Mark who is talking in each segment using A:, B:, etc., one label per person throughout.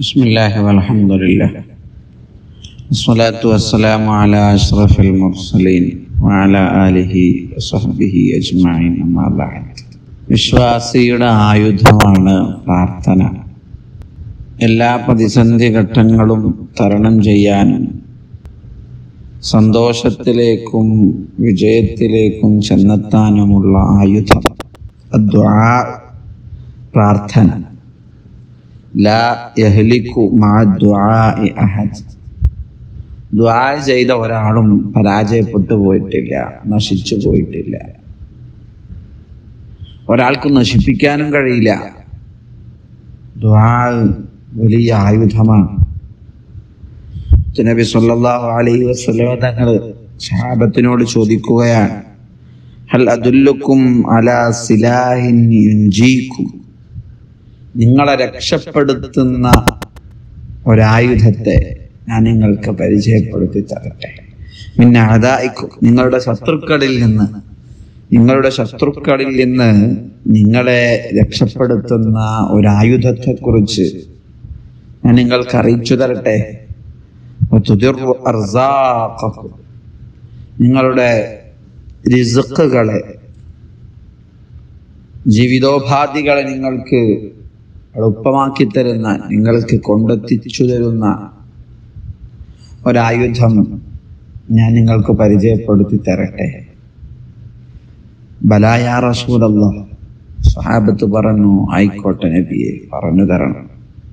A: بسم الله والحمد لله والصلاة والسلام على أشرف المرسلين وعلى آله وصحبه أجمعين أما بعد വിശ്വാസിയുടെ ആയുധമാണ് പ്രാർത്ഥന എല്ലാ പ്രതിസന്ധി ഘട്ടങ്ങളും തരണം ചെയ്യാൻ സന്തോഷത്തിലേക്കും വിജയത്തിലേക്കും ചെന്നെത്താനുമുള്ള ആയുധം അദ്വാ പ്രാർത്ഥന ലാ യഹ്ലിക്കു മഅ ദുആഇ അഹദ് ദുആ ചെയ്ത ഒരാളും പരാജയപ്പെട്ടു പോയിട്ടില്ല നശിച്ചു പോയിട്ടില്ല ഒരാൾക്ക് നശിപ്പിക്കാനും കഴിയില്ല ദുആ വലിയ ആയുധമാണ് നബി സല്ലല്ലാഹു അലൈഹി വസല്ലം തങ്ങൾ സഹാബത്തിനോട് ചോദിക്കുകയാണ് ഹൽ അദുല്ലുക്കും അലാ സിലാഹിൻ യുൻജീക്കും നിങ്ങളെ രക്ഷപ്പെടുത്തുന്ന ഒരായുധത്തെ ഞാൻ നിങ്ങൾക്ക് പരിചയപ്പെടുത്തി തരട്ടെ പിന്നെ അതായിക്കും നിങ്ങളുടെ ശത്രുക്കളിൽ നിന്ന് നിങ്ങളുടെ ശത്രുക്കളിൽ നിന്ന് നിങ്ങളെ രക്ഷപ്പെടുത്തുന്ന ഒരായുധത്തെ കുറിച്ച് ഞാൻ നിങ്ങൾക്ക് അറിയിച്ചു തരട്ടെ വതുദിറു അർസാഖക്കും. നിങ്ങളുടെ റിസുക്കുകളെ ജീവിതോപാധികളെ നിങ്ങൾക്ക് എളുപ്പമാക്കി തരുന്ന നിങ്ങൾക്ക് കൊണ്ടെത്തിച്ചു തരുന്ന ഒരായുധം ഞാൻ നിങ്ങൾക്ക് പരിചയപ്പെടുത്തി തരട്ടെ ബലായ റസൂലല്ല സഹാബത്ത് പറഞ്ഞു ആയിക്കോട്ടെ നബിയെ പറഞ്ഞു തരണം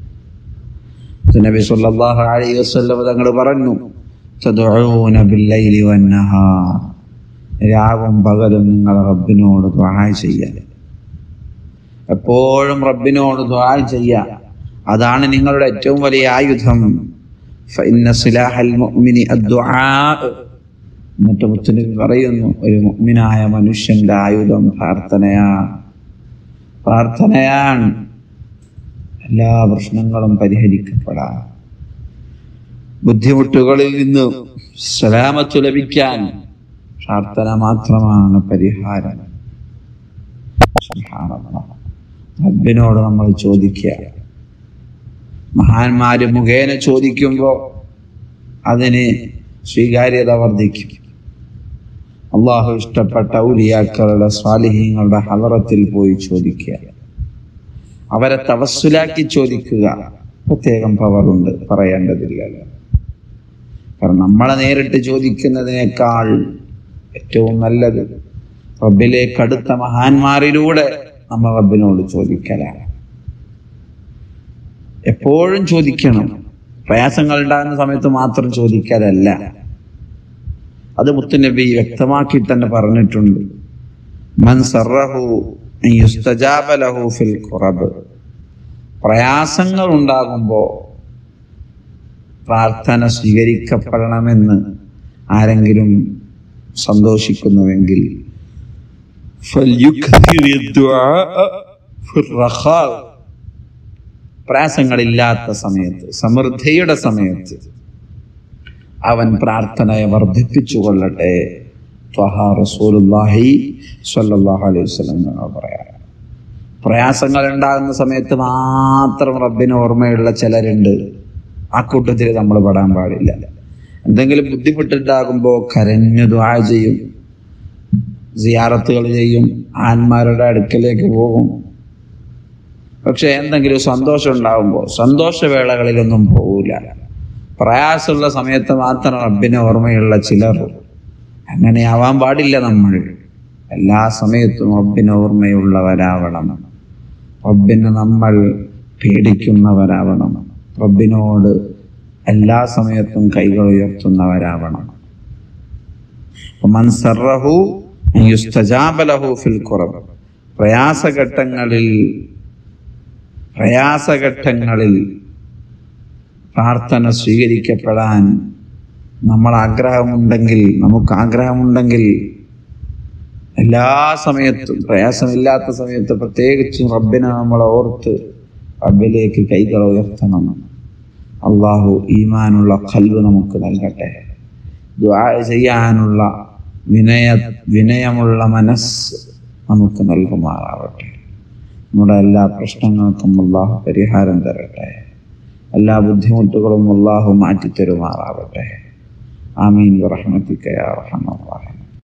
A: നബി സല്ലല്ലാഹു അലൈഹി വസല്ലം തങ്ങൾ പറഞ്ഞു തദ്ഉന ബില്ലൈലി വന്നഹാർ രാവും പകലും നിങ്ങൾ റബ്ബിനോട് ദുആ ചെയ്യാൻ എപ്പോഴും റബ്ബിനോട് ദുആ ചെയ്യുക അതാണ് നിങ്ങളുടെ ഏറ്റവും വലിയ ആയുധം ഫഇന്ന സിലാഹൽ മുഅ്മിനി അദ്ദുആ എന്നിട്ട് മുത്തനബി പറയുന്നു ഒരു മുഅ്മിനായ മനുഷ്യന്റെ ആയുധം പ്രാർത്ഥനയാണ് പ്രാർത്ഥനയാണ് എല്ലാ പ്രശ്നങ്ങളും പരിഹരിക്കപ്പെടാം ബുദ്ധിമുട്ടുകളിൽ നിന്ന് സലാമത്ത് ലഭിക്കാൻ പ്രാർത്ഥന മാത്രമാണ് പരിഹാരം സുബ്ഹാനല്ലാഹ്. റബ്ബിനോട് നമ്മൾ ചോദിക്കുക മഹാന്മാര് മുഖേന ചോദിക്കുമ്പോൾ അതിന് സ്വീകാര്യത വർദ്ധിക്കും അള്ളാഹു ഇഷ്ടപ്പെട്ട ഉലിയാക്കളുടെ സ്വാലിഹീങ്ങളുടെ ഹലറത്തിൽ പോയി ചോദിക്കുക അവരെ തവസ്സുലാക്കി ചോദിക്കുക പ്രത്യേകം പവറുണ്ട് പറയേണ്ടതില്ലല്ലോ കാരണം നമ്മളെ നേരിട്ട് ചോദിക്കുന്നതിനേക്കാൾ ഏറ്റവും നല്ലത് റബ്ബിലേക്ക് അടുത്ത മഹാന്മാരിലൂടെ നമ്മൾ റബ്ബിനോട് ചോദിക്കലാണ് എപ്പോഴും ചോദിക്കണം പ്രയാസങ്ങൾ ഉണ്ടാകുന്ന സമയത്ത് മാത്രം ചോദിക്കലല്ല അത് മുത്തുനബി വ്യക്തമാക്കി തന്നെ പറഞ്ഞിട്ടുണ്ട് മൻ സറഹു അൻ യുസ്തജാബ ലഹു ഫിൽ ഖുറബ് പ്രയാസങ്ങൾ ഉണ്ടാകുമ്പോൾ പ്രാർത്ഥന സ്വീകരിക്കപ്പെടണമെന്ന് ആരെങ്കിലും സന്തോഷിക്കുന്നുവെങ്കിൽ فليكثر الدعاء في الرخاء പ്രയാസങ്ങളില്ലാത്ത സമയത്ത് സമൃദ്ധിയുടെ സമയത്ത് അവൻ പ്രാർത്ഥനയെ വർദ്ധിപ്പിച്ചു കൊള്ളട്ടെ ത്വഹാ റസൂലുള്ളാഹി സ്വല്ലല്ലാഹു അലൈഹി വസല്ലം എന്ന് പറയാം പ്രയാസങ്ങൾ ഉണ്ടാകുന്ന സമയത്ത് മാത്രം റബ്ബിന് ഓർമ്മയുള്ള ചിലരുണ്ട് ആ കൂട്ടത്തിൽ നമ്മൾ പെടാൻ പാടില്ല എന്തെങ്കിലും ബുദ്ധിമുട്ടുണ്ടാകുമ്പോൾ കരഞ്ഞു ദ്വാ ചെയ്യും സിയാറത്തുകൾ ചെയ്യും ആന്മാരുടെ അടുക്കലേക്ക് പോകും പക്ഷെ എന്തെങ്കിലും സന്തോഷം ഉണ്ടാകുമ്പോൾ സന്തോഷവേളകളിലൊന്നും പോകില്ല പ്രയാസമുള്ള സമയത്ത് മാത്രം റബ്ബിനെ ഓർമ്മയുള്ള ചിലർ അങ്ങനെ ആവാൻ പാടില്ല നമ്മൾ എല്ലാ സമയത്തും റബ്ബിന് ഓർമ്മയുള്ളവരാവണം റബ്ബിനെ നമ്മൾ പേടിക്കുന്നവരാവണം റബ്ബിനോട് എല്ലാ സമയത്തും കൈകൾ ഉയർത്തുന്നവരാവണം മൻസറഹു യുസ്തജാബലഹു ഫിൽ ഖുറബ് പ്രയാസഘട്ടങ്ങളിൽ പ്രയാസഘട്ടങ്ങളിൽ പ്രാർത്ഥന സ്വീകരിക്കപ്പെടാൻ നമ്മൾ ആഗ്രഹമുണ്ടെങ്കിൽ നമുക്ക് ആഗ്രഹമുണ്ടെങ്കിൽ എല്ലാ സമയത്തും പ്രയാസമില്ലാത്ത സമയത്ത് പ്രത്യേകിച്ചും റബ്ബിനെ നമ്മൾ ഓർത്ത് റബ്ബിലേക്ക് കൈകൾ ഉയർത്തണം അള്ളാഹു ഈമാനുള്ള കൽവ് നമുക്ക് നൽകട്ടെ ദുആ ചെയ്യാനുള്ള വിനയ വിനയമുള്ള മനസ്സ് നമുക്ക് നൽകുമാറാവട്ടെ നമ്മുടെ എല്ലാ പ്രശ്നങ്ങൾക്കും അള്ളാഹു പരിഹാരം തരട്ടെ എല്ലാ ബുദ്ധിമുട്ടുകളും അള്ളാഹു മാറ്റിത്തരുമാറാവട്ടെ ആമീൻ റഹ്മത്തിക്കയാ റഹ്മാൻ